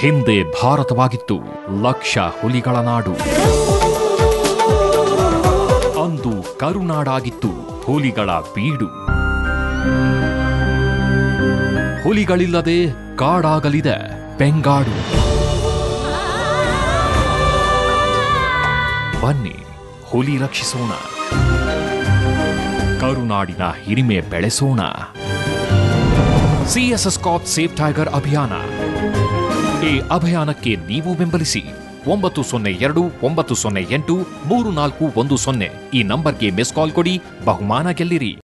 ಹಿಂದೆ ಭಾರತವಾಗಿತ್ತು ಲಕ್ಷ ಹುಲಿಗಳ ನಾಡು ಅಂದು ಕರುನಾಡಾಗಿತ್ತು ಹುಲಿಗಳ ಬೀಡು ಹುಲಿಗಳಿಲ್ಲದೆ ಕಾಡಾಗಲಿದೆ ಬೆಂಗಾಡು ಬನ್ನಿ ಹುಲಿ ರಕ್ಷಿಸೋಣ ಕರುನಾಡಿನ ಹಿರಿಮೆ ಬೆಳೆಸೋಣ ಸಿಎಸ್ಎಸ್ ಕಾಪ್ ಸೇಫ್ ಟೈಗರ್ ಅಭಿಯಾನ ಈ ಅಭಿಯಾನಕ್ಕೆ ನೀವು ಬೆಂಬಲಿಸಿ ಒಂಬತ್ತು ಸೊನ್ನೆ ಎರಡು ಒಂಬತ್ತು ಸೊನ್ನೆ ಎಂಟು ಮೂರು ನಾಲ್ಕು ಒಂದು ಸೊನ್ನೆ ಈ ನಂಬರ್ಗೆ ಮಿಸ್ ಕಾಲ್ ಕೊಡಿ ಬಹುಮಾನ ಗೆಲ್ಲಿರಿ